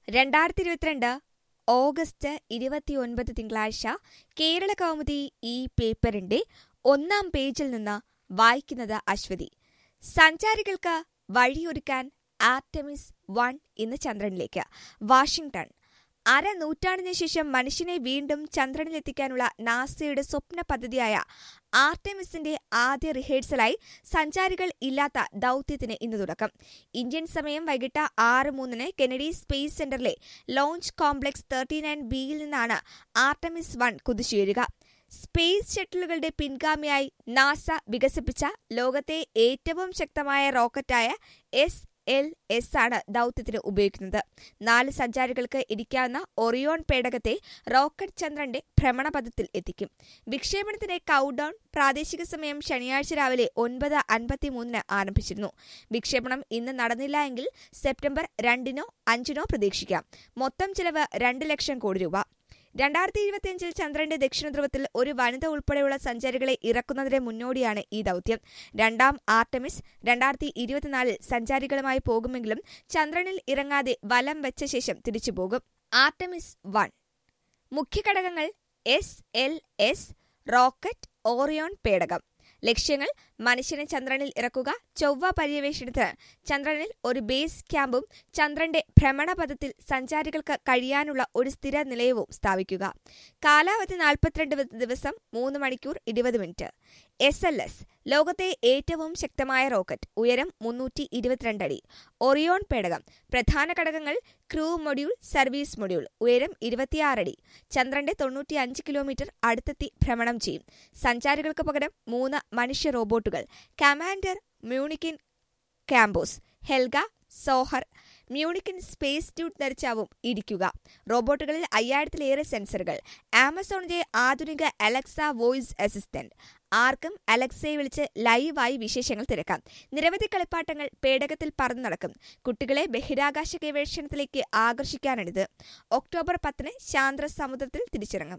രണ്ടായിരത്തി ഇരുപത്തിരണ്ട് ഓഗസ്റ്റ് ഇരുപത്തിയൊൻപത് തിങ്കളാഴ്ച കേരള കൗമുദി ഈ പേപ്പറിന്റെ ഒന്നാം പേജിൽ നിന്ന് വായിക്കുന്നത് അശ്വതി സഞ്ചാരികൾക്ക് വഴിയൊരുക്കാൻ ആർടെമിസ് വൺ ഇന്ന് ചന്ദ്രനിലേക്ക് വാഷിംഗ്ടൺ അര നൂറ്റാണ്ടിന് ശേഷം മനുഷ്യനെ വീണ്ടും ചന്ദ്രനിലെത്തിക്കാനുള്ള നാസയുടെ സ്വപ്ന പദ്ധതിയായ ആർടെമിസിന്റെ ആദ്യ റിഹേഴ്സലായി സഞ്ചാരികൾ ഇല്ലാത്ത ദൌത്യത്തിന് ഇന്ന് തുടക്കം ഇന്ത്യൻ സമയം വൈകിട്ട് ആറ് മൂന്നിന് കെനഡി സ്പേസ് സെന്ററിലെ ലോഞ്ച് കോംപ്ലക്സ് തേർട്ടി നയൻ ബിയിൽ നിന്നാണ് ആർടെമിസ് വൺ കുതിച്ചുയരുക സ്പേസ് ഷട്ടിലുകളുടെ പിൻഗാമിയായി നാസ വികസിപ്പിച്ച ലോകത്തെ ഏറ്റവും ശക്തമായ റോക്കറ്റായ എസ് എൽ എസ് ആണ് ദൌത്യത്തിന് ഉപയോഗിക്കുന്നത് നാല് സഞ്ചാരികൾക്ക് ഇരിക്കാവുന്ന ഒറിയോൺ പേടകത്തെ റോക്കറ്റ് ചന്ദ്രന്റെ ഭ്രമണപഥത്തിൽ എത്തിക്കും വിക്ഷേപണത്തിന്റെ കൌണ്ട്ഡൌൺ പ്രാദേശിക സമയം ശനിയാഴ്ച രാവിലെ ഒൻപത് അൻപത്തിമൂന്നിന് ആരംഭിച്ചിരുന്നു വിക്ഷേപണം ഇന്ന് നടന്നില്ല എങ്കിൽ സെപ്റ്റംബർ രണ്ടിനോ അഞ്ചിനോ പ്രതീക്ഷിക്കാം മൊത്തം ചെലവ് രണ്ട് ലക്ഷം കോടി രൂപ രണ്ടായിരത്തി ഇരുപത്തിയഞ്ചിൽ ചന്ദ്രന്റെ ദക്ഷിണ ധ്രുവത്തിൽ ഒരു വനിത ഉൾപ്പെടെയുള്ള സഞ്ചാരികളെ ഇറക്കുന്നതിന് മുന്നോടിയാണ് ഈ ദൌത്യം രണ്ടാം ആർട്ടമിസ് രണ്ടായിരത്തി ഇരുപത്തിനാലിൽ സഞ്ചാരികളുമായി പോകുമെങ്കിലും ചന്ദ്രനിൽ ഇറങ്ങാതെ വലം വെച്ച ശേഷം തിരിച്ചുപോകും ആർട്ടമിസ് വൺ മുഖ്യ ഘടകങ്ങൾ S L S rocket Orion പേടകം ലക്ഷ്യങ്ങൾ മനുഷ്യനെ ചന്ദ്രനിൽ ഇറക്കുക ചൊവ്വ പര്യവേഷണത്തിന് ചന്ദ്രനിൽ ഒരു ബേസ് ക്യാമ്പും ചന്ദ്രന്റെ ഭ്രമണപഥത്തിൽ സഞ്ചാരികൾക്ക് കഴിയാനുള്ള ഒരു സ്ഥിര നിലയവും സ്ഥാപിക്കുക കാലാവധി നാൽപ്പത്തിരണ്ട് ദിവസം മൂന്ന് മണിക്കൂർ ഇരുപത് മിനിറ്റ് എസ് എൽ എസ് ലോകത്തെ ഏറ്റവും ശക്തമായ റോക്കറ്റ് ഉയരം മുന്നൂറ്റി ഇരുപത്തിരണ്ട് അടി ഒറിയോൺ പേടകം പ്രധാന ഘടകങ്ങൾ ക്രൂ മൊഡ്യൂൾ സർവീസ് മൊഡ്യൂൾ ഉയരം ഇരുപത്തിയാറ് അടി ചന്ദ്രന്റെ തൊണ്ണൂറ്റി അഞ്ച് കിലോമീറ്റർ അടുത്തെത്തി ഭ്രമണം ചെയ്യും സഞ്ചാരികൾക്ക് പകരം മൂന്ന് മനുഷ്യ റോബോട്ടുകൾ commander Moonikin Campos Helga Zohar Moonikin space suit ധരിച്ചാവും ഇരിക്കുക റോബോട്ടുകളിൽ അയ്യായിരത്തിലേറെ സെൻസറുകൾ ആമസോണിന്റെ ആധുനിക അലക്സ വോയിസ് അസിസ്റ്റന്റ് ആർക്കും അലക്സയെ വിളിച്ച് ലൈവായി വിശേഷങ്ങൾ തിരക്കാം നിരവധി കളിപ്പാട്ടങ്ങൾ പേടകത്തിൽ പറന്നു നടക്കും കുട്ടികളെ ബഹിരാകാശ ഗവേഷണത്തിലേക്ക് ആകർഷിക്കാനാണിത് ഒക്ടോബർ പത്തിന് ശാന്ത സമുദ്രത്തിൽ തിരിച്ചിറങ്ങും